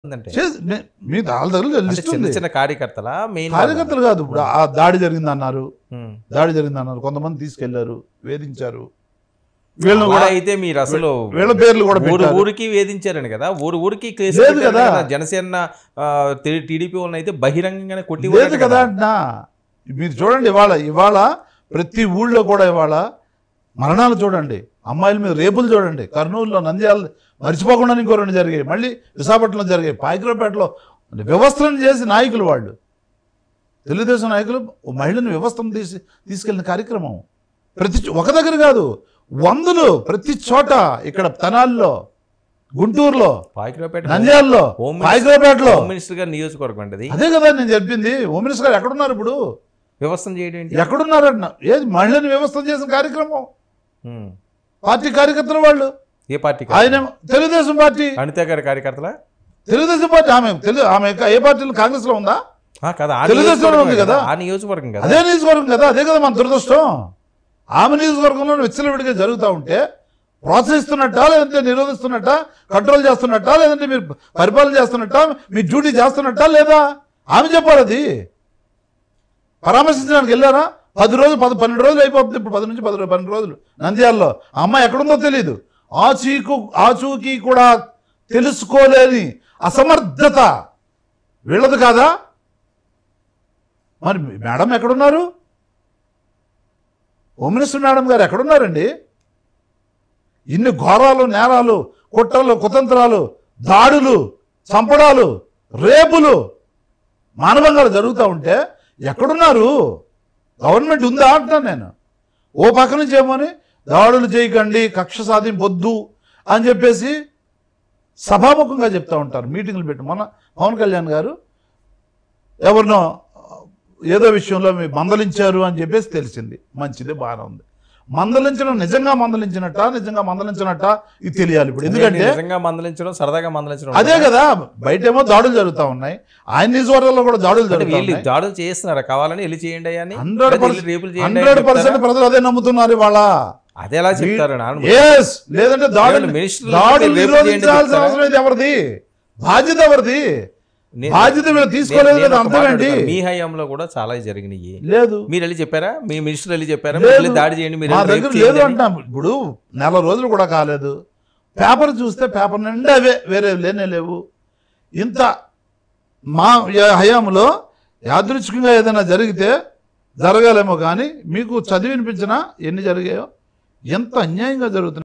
ఉందంటే చేసి- నే- మీ వాళ్ళ దగ్గర అంటే లిస్ట్ చిన్న ఉంది చిన్న కార్యకర్తల మెయిన్ కార్యకర్తలు కాదు ఇప్పుడు ఆ దాడి జరిగింది అన్నారు దాడి జరిగింది అన్నారు కొంతమంది తీసుకెళ్లారు వేధించారు వీళ్ళని కూడా అయితే మీరు అసలు వీళ్ళ పేర్లు కూడా ఊరు పెట్టారు ఊరికి వేధించారని కదా ఊరు ఊరికి కేసు లేదు పెట్టారు కదా. కదా. జనసేన ఆ, టీ- టీడీపీ వాళ్ళని అయితే బహిరంగంగానే కొట్టి లేదు పడేరు కదా అంటున్నా మీరు చూడండి ఇవాళ ఇవాళ ప్రతి ఊళ్ళో కూడా ఇవాళ మరణాలు చూడండి అమ్మాయిల మీద రేపులు చూడండి కర్నూలులో నంద్యాల మర్చిపోకుండా ఇంకో రెండు జరిగాయి మళ్ళీ విశాఖపట్నంలో జరిగాయి పాయకురపేటలో వ్యవస్థలను చేసి నాయకులు వాళ్ళు తెలుగుదేశం నాయకులు ఓ మహిళని వ్యవస్థను తీసి తీసుకెళ్ళిన కార్యక్రమం ప్రతి చో- ఒక దగ్గర కాదు వందలు ప్రతి చోట ఇక్కడ తెనాల్లో గుంటూరులో పాయకరావుపేట నంద్యాలలో హోమ్ మినిస్టర్- పాయకురపేటలో హోమ్ మినిస్టర్ గారి నియోజకవర్గం అండి అది అదే కదా నేను చెప్పింది హోమ్ మినిస్టర్ గారు ఎక్కడున్నారు ఇప్పుడు వ్యవస్థను చేయడం ఏంటి ఎక్కడున్నారన్న ఏది మహిళని వ్యవస్థ చేసిన కార్యక్రమం ఉమ్. పార్టీ కార్యకర్తలు వాళ్ళు ఏ పార్టీ ఆయన తెలుగుదేశం పార్టీ అనిత గారి కార్యకర్తల తెలుగుదేశం పార్టీ ఆమె తెలు ఆమె యొక్క ఏ పార్టీలో కాంగ్రెస్ లో ఉందా కదా ఆ తెలుగుదేశంలో నియోజకవర్గం ఉంది కదా. ఆ నియోజకవర్గం కదా అదే నియోజకవర్గం కదా అదే కదా మన దురదృష్టం ఆమె నియోజకవర్గంలో విచ్చలవిడిగా జరుగుతూ ఉంటే ప్రోత్సహిస్తున్నట్టా లేదంటే నిరోధిస్తున్నట్టా కంట్రోల్ చేస్తున్నట్టా లేదంటే మీరు పరిపాలన చేస్తున్నట్టా మీ డ్యూటీ చేస్తున్నట్టా లేదా ఆమె చెప్పాలి అది పరామర్శించడానికి వెళ్ళారా పది రోజులు పది పన్నెండు రోజులు అయిపోతుంది ఇప్పుడు పది నుంచి పది రోజులు పన్నెండు రోజులు నంద్యాలలో ఆ అమ్మాయి ఎక్కడుందో తెలియదు ఆచూకు ఆచూకీ కూడా తెలుసుకోలేని అసమర్థత వీళ్ళది కాదా మరి మేడం ఎక్కడున్నారు హోమ్ మినిస్టర్ మేడం గారు ఎక్కడున్నారండి ఇన్ని ఘోరాలు నేరాలు కుట్రలు కుతంత్రాలు దాడులు చంపడాలు రేపులు మానవంగాలు జరుగుతూ ఉంటే ఎక్కడున్నారు గవర్నమెంట్ ఉందా అంటున్నాను నేను ఓ పక్క నుంచి ఏమోని దాడులు చేయకండి కక్ష సాధింపొద్దు అని చెప్పేసి సభాముఖంగా చెప్తా ఉంటారు మీటింగ్లు పెట్టి మొన్న పవన్ కళ్యాణ్ గారు ఎవరినో ఏదో విషయంలో మీ మందలించారు అని చెప్పేసి తెలిసింది మంచిది బాగానే ఉంది మందలించడం నిజంగా మందలించినట్ట నిజంగా మందలించినట్ట ఇది తెలియాలి ఇప్పుడు ఎందుకంటే నిజంగా మందలించడం సరదాగా మందలించడం అదే కదా బయటేమో దాడులు జరుగుతా ఉన్నాయి ఆయన నియోజకవర్గంలో కూడా దాడులు అంటే జరుగుతా వీళ్ళు ఉన్నాయి దాడులు చేస్తున్నారా కావాలని వెళ్ళి చేయండి అయ్యా అని హండ్రెడ్ లేదా వెళ్ళి రేపులు చేయండి అని హండ్రెడ్ పర్సెంట్ చెప్తారా? ప్రజలు అదే నమ్ముతున్నారు ఇవాళ అది ఎలా చెప్తారు నాన్న? ఎస్ లేదంటే దాడులు ఏమండి, మినిస్టర్లు దాడులు రేపు చేయండి నిరోధించాల్సిన చెప్తారా? అవసరం ఇది ఎవరిది బాధ్యత ఎవరిది నే- బాధ్యత వీళ్ళు నేను- తీసుకోలేదు నేను కదా ఒక అర్థం మాట ఏంటి అడుగుతాను. మీ హయాంలో కూడా చాలా జరిగినాయి లేదు మీరు వెళ్ళి చెప్పారా మీ మినిస్టర్ వెళ్ళి చెప్పారా లేదు. మీరు వెళ్ళి దాడి చేయండి మీరు మా వెళ్ళి దగ్గర రేపు లేదు చేయండి అని? అంటాం ఇప్పుడు నెల రోజులు కూడా కాలేదు పేపర్ చూస్తే పేపర్ నిండా అవే వేరే లేనే లేవు ఇంత మా య- హయాంలో యాదృచ్ఛికంగా ఏదైనా జరిగితే జరగాలేమో కానీ మీకు చదివినిపించినా ఎన్ని జరిగాయో ఎంత అన్యాయంగా జరుగుతున్నాయి